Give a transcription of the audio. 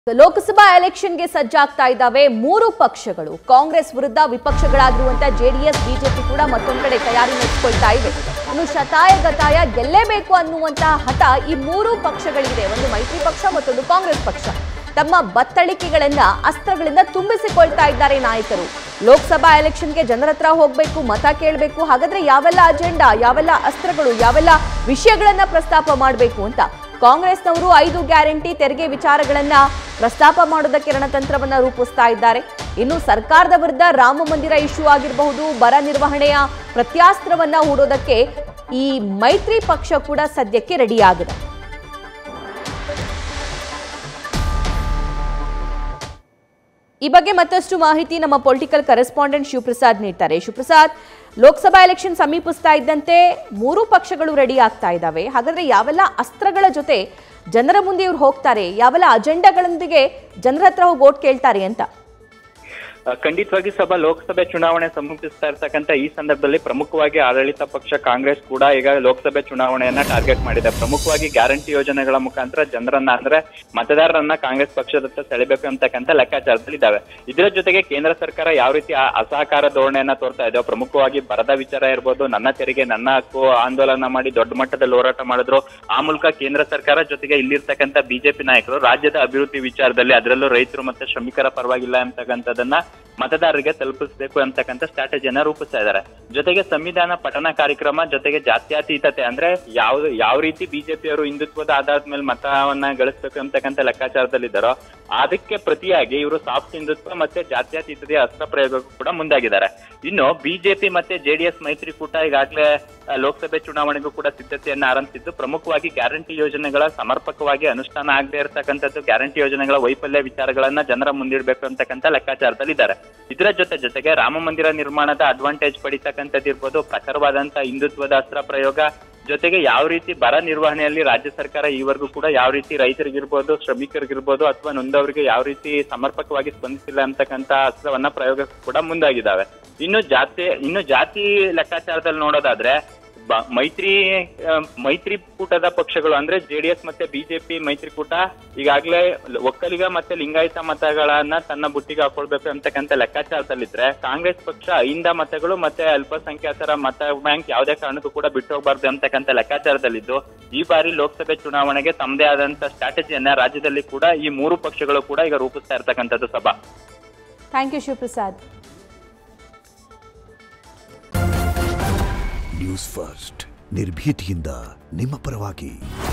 ಲೋಕಸಭಾ ಎಲೆಕ್ಷನ್ಗೆ ಸಜ್ಜಾಗ್ತಾ ಇದ್ದಾವೆ ಮೂರು ಪಕ್ಷಗಳು ಕಾಂಗ್ರೆಸ್ ವಿರುದ್ಧ ವಿಪಕ್ಷಗಳಾಗಿರುವಂತಹ ಜೆಡಿಎಸ್ ಬಿಜೆಪಿ ಕೂಡ ಮತ್ತೊಂದು ಕಡೆ ತಯಾರಿ ನಡೆಸಿಕೊಳ್ತಾ ಇವೆ ಇನ್ನು ಶತಾಯ ಗತಾಯ ಗೆಲ್ಲೇಬೇಕು ಅನ್ನುವಂತಹ ಹಠ ಈ ಮೂರು ಪಕ್ಷಗಳಿದೆ ಒಂದು ಮೈತ್ರಿ ಪಕ್ಷ ಮತ್ತೊಂದು ಕಾಂಗ್ರೆಸ್ ಪಕ್ಷ ತಮ್ಮ ಬತ್ತಳಿಕೆಗಳನ್ನ ಅಸ್ತ್ರಗಳಿಂದ ತುಂಬಿಸಿಕೊಳ್ತಾ ಇದ್ದಾರೆ ನಾಯಕರು ಲೋಕಸಭಾ ಎಲೆಕ್ಷನ್ಗೆ ಜನರ ಹತ್ರ ಹೋಗ್ಬೇಕು ಮತ ಕೇಳಬೇಕು ಹಾಗಾದ್ರೆ ಯಾವೆಲ್ಲ ಅಜೆಂಡಾ ಯಾವೆಲ್ಲ ಅಸ್ತ್ರಗಳು ಯಾವೆಲ್ಲ ವಿಷಯಗಳನ್ನ ಪ್ರಸ್ತಾಪ ಮಾಡಬೇಕು ಅಂತ ಕಾಂಗ್ರೆಸ್ನವರು ಐದು ಗ್ಯಾರಂಟಿ ತೆರಿಗೆ ವಿಚಾರಗಳನ್ನ ಪ್ರಸ್ತಾಪ ಮಾಡೋದಕ್ಕೆ ರಣತಂತ್ರವನ್ನ ರೂಪಿಸ್ತಾ ಇದ್ದಾರೆ ಇನ್ನು ಸರ್ಕಾರದ ವಿರುದ್ಧ ರಾಮ ಮಂದಿರ ಇಶ್ಯೂ ಆಗಿರಬಹುದು ಬರ ನಿರ್ವಹಣೆಯ ಪ್ರತ್ಯಾಸ್ತ್ರವನ್ನ ಹೂಡೋದಕ್ಕೆ ಈ ಮೈತ್ರಿ ಪಕ್ಷ ಕೂಡ ಸದ್ಯಕ್ಕೆ ರೆಡಿಯಾಗಿದೆ ಈ ಬಗ್ಗೆ ಮತ್ತಷ್ಟು ಮಾಹಿತಿ ನಮ್ಮ ಪೊಲಿಟಿಕಲ್ ಕರೆಸ್ಪಾಂಡೆಂಟ್ ಶಿವಪ್ರಸಾದ್ ನೀಡ್ತಾರೆ ಶಿವಪ್ರಸಾದ್ ಲೋಕಸಭಾ ಎಲೆಕ್ಷನ್ ಸಮೀಪಿಸ್ತಾ ಇದ್ದಂತೆ ಮೂರು ಪಕ್ಷಗಳು ರೆಡಿ ಆಗ್ತಾ ಇದ್ದಾವೆ ಹಾಗಾದ್ರೆ ಯಾವೆಲ್ಲ ಅಸ್ತ್ರಗಳ ಜೊತೆ ಜನರ ಮುಂದೆ ಇವ್ರು ಹೋಗ್ತಾರೆ ಯಾವೆಲ್ಲ ಅಜೆಂಡಾಗಳೊಂದಿಗೆ ಜನರ ಹತ್ರ ಹೋಗಿ ಓಟ್ ಕೇಳ್ತಾರೆ ಅಂತ ಆ, ಖಂಡಿತವಾಗಿ ಸಭಾ ಲೋಕಸಭೆ ಚುನಾವಣೆ ಸಮೀಪಿಸ್ತಾ ಇರ್ತಕ್ಕಂಥ ಈ ಸಂದರ್ಭದಲ್ಲಿ ಪ್ರಮುಖವಾಗಿ ಆಡಳಿತ ಪಕ್ಷ ಕಾಂಗ್ರೆಸ್ ಕೂಡ ಈಗ ಲೋಕಸಭೆ ಚುನಾವಣೆಯನ್ನ ಟಾರ್ಗೆಟ್ ಮಾಡಿದೆ ಪ್ರಮುಖವಾಗಿ ಗ್ಯಾರಂಟಿ ಯೋಜನೆಗಳ ಮುಖಾಂತರ ಜನರನ್ನ ಅಂದ್ರೆ ಮತದಾರರನ್ನ ಕಾಂಗ್ರೆಸ್ ಪಕ್ಷದತ್ತ ಸೆಳೆಬೇಕು ಅಂತಕ್ಕಂಥ ಲೆಕ್ಕಾಚಾರದಲ್ಲಿ ಇದಾವೆ ಇದರ ಜೊತೆಗೆ ಕೇಂದ್ರ ಸರ್ಕಾರ ಯಾವ ರೀತಿ ಆ ಅಸಹಕಾರ ಧೋರಣೆಯನ್ನ ತೋರ್ತಾ ಇದೆ ಪ್ರಮುಖವಾಗಿ ಬರದ ವಿಚಾರ ಇರ್ಬೋದು ನನ್ನ ತೆರಿಗೆ ನನ್ನ ಹಕ್ಕು ಆಂದೋಲನ ಮಾಡಿ ದೊಡ್ಡ ಮಟ್ಟದಲ್ಲಿ ಹೋರಾಟ ಮಾಡಿದ್ರು ಆ ಮೂಲಕ ಕೇಂದ್ರ ಸರ್ಕಾರ ಜೊತೆಗೆ ಇಲ್ಲಿರ್ತಕ್ಕಂಥ ಬಿಜೆಪಿ ನಾಯಕರು ರಾಜ್ಯದ ಅಭಿವೃದ್ಧಿ ವಿಚಾರದಲ್ಲಿ ಅದರಲ್ಲೂ ರೈತರು ಮತ್ತೆ ಶ್ರಮಿಕರ ಪರವಾಗಿಲ್ಲ ಅಂತಕ್ಕಂಥದನ್ನ ಮತದಾರರಿಗೆ ತಲುಪಿಸಬೇಕು ಅಂತಕ್ಕಂಥ ಸ್ಟ್ರಾಟಜಿಯನ್ನ ರೂಪಿಸ್ತಾ ಇದ್ದಾರೆ ಜೊತೆಗೆ ಸಂವಿಧಾನ ಪಠಣ ಕಾರ್ಯಕ್ರಮ ಜೊತೆಗೆ ಜಾತ್ಯತೀತತೆ ಅಂದ್ರೆ ಯಾವ ಯಾವ ರೀತಿ ಬಿಜೆಪಿಯವರು ಹಿಂದುತ್ವದ ಆಧಾರದ ಮೇಲೆ ಮತವನ್ನ ಗಳಿಸ್ಬೇಕು ಅಂತಕ್ಕಂಥ ಲೆಕ್ಕಾಚಾರದಲ್ಲಿದ್ದಾರೋ ಅದಕ್ಕೆ ಪ್ರತಿಯಾಗಿ ಇವರು ಸಾಫ್ಟ್ ಹಿಂದುತ್ವ ಮತ್ತೆ ಜಾತ್ಯತೀತತೆಯ ಅಸ್ತ್ರ ಪ್ರಯೋಗಕ್ಕೂ ಕೂಡ ಮುಂದಾಗಿದ್ದಾರೆ ಇನ್ನು ಬಿಜೆಪಿ ಮತ್ತೆ ಜೆಡಿಎಸ್ ಮೈತ್ರಿಕೂಟ ಈಗಾಗಲೇ ಆ, ಲೋಕಸಭೆ ಚುನಾವಣೆಗೂ ಕೂಡ ಸಿದ್ಧತೆಯನ್ನ ಆರಂಭಿಸಿದ್ದು ಪ್ರಮುಖವಾಗಿ ಗ್ಯಾರಂಟಿ ಯೋಜನೆಗಳ ಸಮರ್ಪಕವಾಗಿ ಅನುಷ್ಠಾನ ಆಗದೆ ಇರತಕ್ಕಂಥದ್ದು ಗ್ಯಾರಂಟಿ ಯೋಜನೆಗಳ ವೈಫಲ್ಯ ವಿಚಾರಗಳನ್ನ ಜನರ ಮುಂದಿಡಬೇಕು ಅಂತಕ್ಕಂಥ ಲೆಕ್ಕಾಚಾರದಲ್ಲಿ ಇದ್ದಾರೆ ಇದರ ಜೊತೆ ಜೊತೆಗೆ ರಾಮ ಮಂದಿರ ನಿರ್ಮಾಣದ ಅಡ್ವಾಂಟೇಜ್ ಪಡಿತಕ್ಕಂಥದ್ದು ಇರ್ಬೋದು ಪ್ರಖರವಾದಂತ ಹಿಂದುತ್ವದ ಅಸ್ತ್ರ ಪ್ರಯೋಗ ಜೊತೆಗೆ ಯಾವ ರೀತಿ ಬರ ನಿರ್ವಹಣೆಯಲ್ಲಿ ರಾಜ್ಯ ಸರ್ಕಾರ ಈವರೆಗೂ ಕೂಡ ಯಾವ ರೀತಿ ರೈತರಿಗಿರ್ಬೋದು ಶ್ರಮಿಕರಿಗಿರ್ಬೋದು ಅಥವಾ ನೊಂದವರಿಗೆ ಯಾವ ರೀತಿ ಸಮರ್ಪಕವಾಗಿ ಸ್ಪಂದಿಸಿಲ್ಲ ಅಂತಕ್ಕಂಥ ಅಸ್ತ್ರವನ್ನ ಪ್ರಯೋಗ ಕೂಡ ಮುಂದಾಗಿದ್ದಾವೆ ಇನ್ನು ಜಾತಿ ಇನ್ನು ಜಾತಿ ಲೆಕ್ಕಾಚಾರದಲ್ಲಿ ನೋಡೋದಾದ್ರೆ ಬ- ಮೈತ್ರಿ ಆ, ಮೈತ್ರಿಕೂಟದ ಪಕ್ಷಗಳು ಅಂದ್ರೆ ಜೆಡಿಎಸ್ ಮತ್ತೆ ಬಿಜೆಪಿ ಮೈತ್ರಿಕೂಟ ಈಗಾಗಲೇ ಒಕ್ಕಲಿಗ ಮತ್ತೆ ಲಿಂಗಾಯತ ಮತಗಳನ್ನ ತನ್ನ ಬುಟ್ಟಿಗೆ ಹಾಕೊಳ್ಬೇಕು ಅಂತಕ್ಕಂಥ ಲೆಕ್ಕಾಚಾರದಲ್ಲಿದ್ರೆ ಕಾಂಗ್ರೆಸ್ ಪಕ್ಷ ಐಂದ ಮತಗಳು ಮತ್ತೆ ಅಲ್ಪಸಂಖ್ಯಾತರ ಮತ ಬ್ಯಾಂಕ್ ಯಾವುದೇ ಕಾರಣಕ್ಕೂ ಕೂಡ ಬಿಟ್ಟು ಹೋಗಬಾರ್ದು ಅಂತಕ್ಕಂಥ ಲೆಕ್ಕಾಚಾರದಲ್ಲಿದ್ದು ಈ ಬಾರಿ ಲೋಕಸಭೆ ಚುನಾವಣೆಗೆ ತಮ್ಮದೇ ಆದಂತ ಸ್ಟ್ರಾಟಜಿಯನ್ನ ರಾಜ್ಯದಲ್ಲಿ ಕೂಡ ಈ ಮೂರು ಪಕ್ಷಗಳು ಕೂಡ ಈಗ ರೂಪಿಸ್ತಾ ಇರ್ತಕ್ಕಂಥದ್ದು ಸಭಾ thank you Shivaprasad news first ನಿರ್ಭೀತಿಯಿಂದ ನಿಮ್ಮ ಪರವಾಗಿ